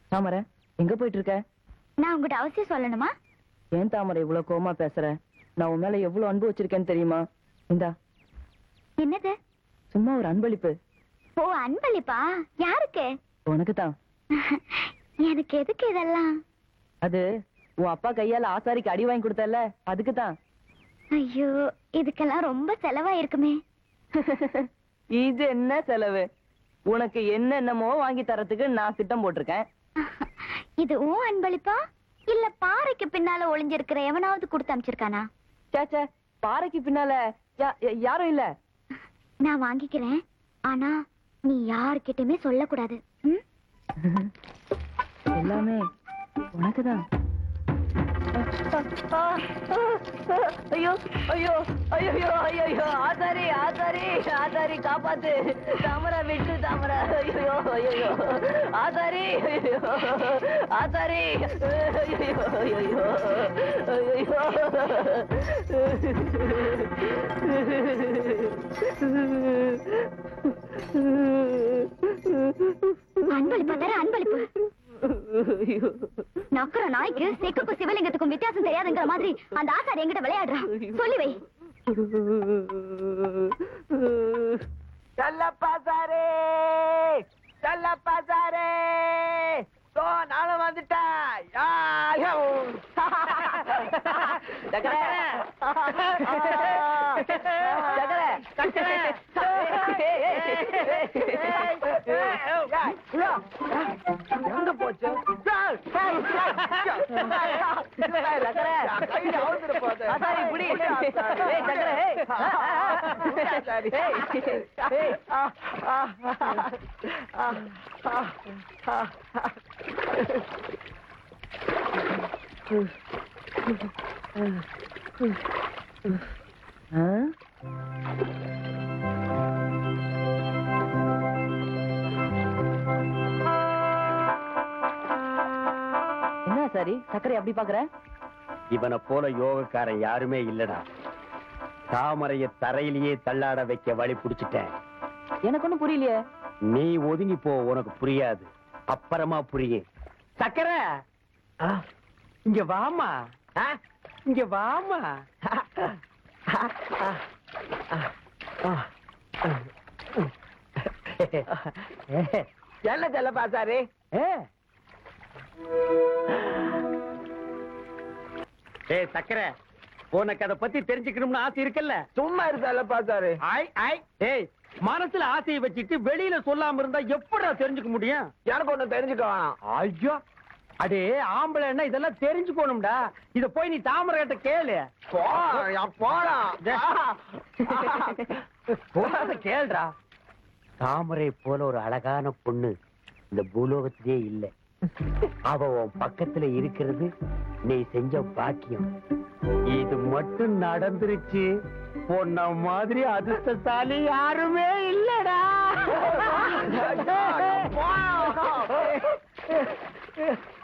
தாமரை எங்க போயிட்டு இருக்க நான் உங்ககிட்ட அவசியம் சொல்லணுமா ஏன் தாமரை இவ்வளவு கோவமா பேசுற நான் உன் மேல எவ்வளவு அன்பு வச்சிருக்கேன்னு தெரியுமா இந்தா என்னது சும்மா ஒரு அன்பளிப்பு ஓ அன்பளிப்பா யாருக்கு உனக்கு தான் எனக்கு எதுக்கு இதெல்லாம் அது உன் அப்பா கையால ஆசாரிக்கு அடி வாங்கி கொடுத்தல அதுக்கு தான் ஐயோ இதுக்கெல்லாம் ரொம்ப செலவா இருக்குமே இது என்ன செலவு உனக்கு என்னென்னமோ வாங்கி தரத்துக்கு நான் திட்டம் போட்டிருக்கேன் இது உன் அன்பளிப்பா இல்ல பாறைக்கு பின்னால ஒளிஞ்சிருக்கிற எவனாவது கொடுத்து அமிச்சிருக்கானா சேச்சே பாறைக்கு பின்னால யா- யா- யாரும் இல்ல நான் வாங்கிக்கிறேன் ஆனா நீ யாருக்கிட்டயுமே சொல்லக்கூடாது ம்? எல்லாமே உனக்குதான் ஐயோ ஐயோ ஐயோ ஐயோ ஐயோ ஆசாரி ஆசாரி ஆசாரி காப்பாத்து தாமரா விட்டு தாமரா ஐயோ ஐயோ ஆசாரி ஐயோ ஆசாரி ஐயோ ஐயோ அன்பளிப்பா தர அன்பளிப்பு ஐயோ நக்கற நாய்க்கு செக்குக்கும் சிவலிங்கத்துக்கும் வித்தியாசம் தெரியாதுங்கிற மாதிரி அந்த ஆசாரி என்கிட்ட விளையாடுறான் சொல்லி வை செல்லப்பா சாரே செல்லப்பா சாரே தோ நானும் வந்துட்டேன் யாயோ. சக்கரை. சக்கரை. சக்கரை. எங்க போச்சு சக்கரை. கையில அவுந்துட போகுது. ஆசாரி, புடி. ஏய், சக்கரை, ஏய். ஆசாரி. ஏய், ஏய். ஆ? என்ன சாரி சக்கரை அப்படி பாக்குற இவனை போல யோகக்காரன் யாருமே இல்லடா தாமரைய தரையிலேயே தள்ளாட வைக்க வழி புடிச்சிட்டேன் எனக்கு ஒண்ணும் புரியலையே நீ ஒதுங்கி போ உனக்கு புரியாது அப்புறமா புரியும் சக்கரை ஆ, இங்க வாமா ஆ, இங்க வாமா என்ன செல்லப்பா சாரே ஏய் சக்கரை உனக்கு அதை பத்தி தெரிஞ்சுக்கணும்னு ஆசை இருக்குல்ல சும்மா இரு செல்லப்பா சாரே ஐ ஐ ஏய் மனசுல ஆசையை வச்சுட்டு வெளியில சொல்லாம இருந்தா எப்படிடா தெரிஞ்சுக்க முடியும் எனக்கு ஒண்ணு தெரிஞ்சுக்க வேணாம் ஐயோ அடே ஆம்பளை என்ன இதெல்லாம் தெரிஞ்சுக்கணும்டா இத போய் நீ தாமரை கிட்ட கேளு போடா போடா போடாத கேளுடா தாமரை போல ஒரு அழகான பொண்ணு இந்த பூலோகத்திலே இல்ல அவ உன் பக்கத்துல இருக்கிறது நீ செஞ்ச பாக்கியம் இது மட்டும் நடந்துருச்சு பொண்ண மாதிரி அதிர்ஷ்டசாலி யாருமே இல்லடா போடா